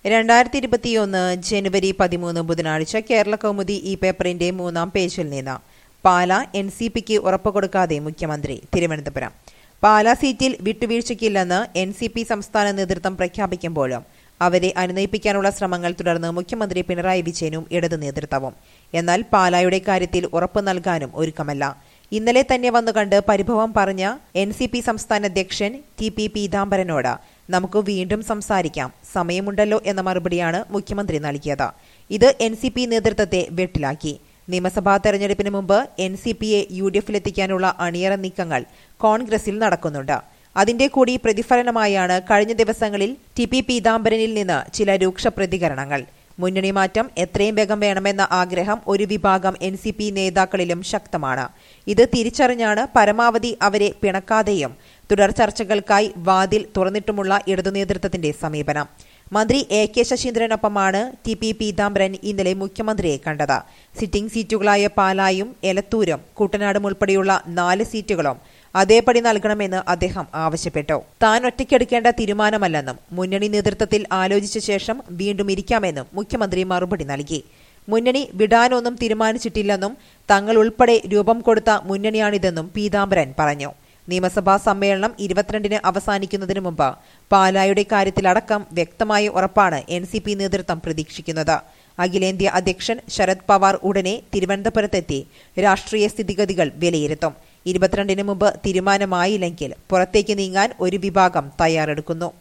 രണ്ടായിരത്തി ഇരുപത്തിയൊന്ന് ജനുവരി പതിമൂന്ന് ബുധനാഴ്ച കേരള കൗമുദി ഈ പേപ്പറിന്റെ മൂന്നാം പേജിൽ നിന്ന് പാല എൻ സി പിക്ക് ഉറപ്പ് കൊടുക്കാതെ മുഖ്യമന്ത്രി തിരുവനന്തപുരം പാലാ സീറ്റിൽ വിട്ടുവീഴ്ചയ്ക്കില്ലെന്ന് എൻ സി പി സംസ്ഥാന നേതൃത്വം പ്രഖ്യാപിക്കുമ്പോഴും അവരെ അനുനയിപ്പിക്കാനുള്ള ശ്രമങ്ങൾ തുടർന്ന് മുഖ്യമന്ത്രി പിണറായി വിജയനും ഇടതു നേതൃത്വവും എന്നാൽ പാലായുടെ കാര്യത്തിൽ ഉറപ്പ് നൽകാനും ഒരുക്കമല്ല ഇന്നലെ തന്നെ വന്നു കണ്ട് പരിഭവം പറഞ്ഞ എൻ സി പി സംസ്ഥാന അധ്യക്ഷൻ ടി പി പീതാംബരനോട് നമുക്ക് വീണ്ടും സംസാരിക്കാം സമയമുണ്ടല്ലോ എന്ന മറുപടിയാണ് മുഖ്യമന്ത്രി നൽകിയത് ഇത് എൻ സി പി നേതൃത്വത്തെ വെട്ടിലാക്കി നിയമസഭാ തെരഞ്ഞെടുപ്പിന് മുമ്പ് എൻ സി പിയെ യു ഡി എഫിലെത്തിക്കാനുള്ള അണിയറ നീക്കങ്ങൾ കോൺഗ്രസിൽ നടക്കുന്നുണ്ട് അതിന്റെ കൂടി പ്രതിഫലനമായാണ് കഴിഞ്ഞ ദിവസങ്ങളിൽ ടി പി പീതാംബരനിൽ നിന്ന് ചില രൂക്ഷ പ്രതികരണങ്ങൾ മുന്നണി മാറ്റം എത്രയും വേഗം വേണമെന്ന ആഗ്രഹം ഒരു വിഭാഗം എൻ സി പി നേതാക്കളിലും ശക്തമാണ് ഇത് തിരിച്ചറിഞ്ഞാണ് പരമാവധി അവരെ പിണക്കാതെയും തുടർ ചർച്ചകൾക്കായി വാതിൽ തുറന്നിട്ടുമുള്ള ഇടതു നേതൃത്വത്തിന്റെ സമീപനം മന്ത്രി എ കെ ശശീന്ദ്രനൊപ്പമാണ് ടി പി പീതാംബരൻ ഇന്നലെ മുഖ്യമന്ത്രിയെ കണ്ടത് സിറ്റിംഗ് സീറ്റുകളായ പാലായും എലത്തൂരും കുട്ടനാടും ഉൾപ്പെടെയുള്ള നാല് സീറ്റുകളും അതേപടി നൽകണമെന്ന് അദ്ദേഹം ആവശ്യപ്പെട്ടു താൻ ഒറ്റയ്ക്കെടുക്കേണ്ട തീരുമാനമല്ലെന്നും മുന്നണി നേതൃത്വത്തിൽ ആലോചിച്ച ശേഷം വീണ്ടും ഇരിക്കാമെന്നും മുഖ്യമന്ത്രി മറുപടി നൽകി മുന്നണി വിടാനൊന്നും തീരുമാനിച്ചിട്ടില്ലെന്നും തങ്ങൾ ഉൾപ്പെടെ രൂപം കൊടുത്ത മുന്നണിയാണിതെന്നും പീതാംബരൻ പറഞ്ഞു നിയമസഭാ സമ്മേളനം ഇരുപത്തിരണ്ടിന് അവസാനിക്കുന്നതിന് മുമ്പ് പാലായുടെ കാര്യത്തിലടക്കം വ്യക്തമായ ഉറപ്പാണ് എൻ സി പി നേതൃത്വം പ്രതീക്ഷിക്കുന്നത് അഖിലേന്ത്യാ അധ്യക്ഷൻ ശരത് പവാർ ഉടനെ തിരുവനന്തപുരത്തെത്തി രാഷ്ട്രീയ സ്ഥിതിഗതികൾ വിലയിരുത്തും ഇരുപത്തിരണ്ടിന് മുമ്പ് തീരുമാനമായില്ലെങ്കിൽ പുറത്തേക്ക് നീങ്ങാൻ ഒരു വിഭാഗം തയ്യാറെടുക്കുന്നു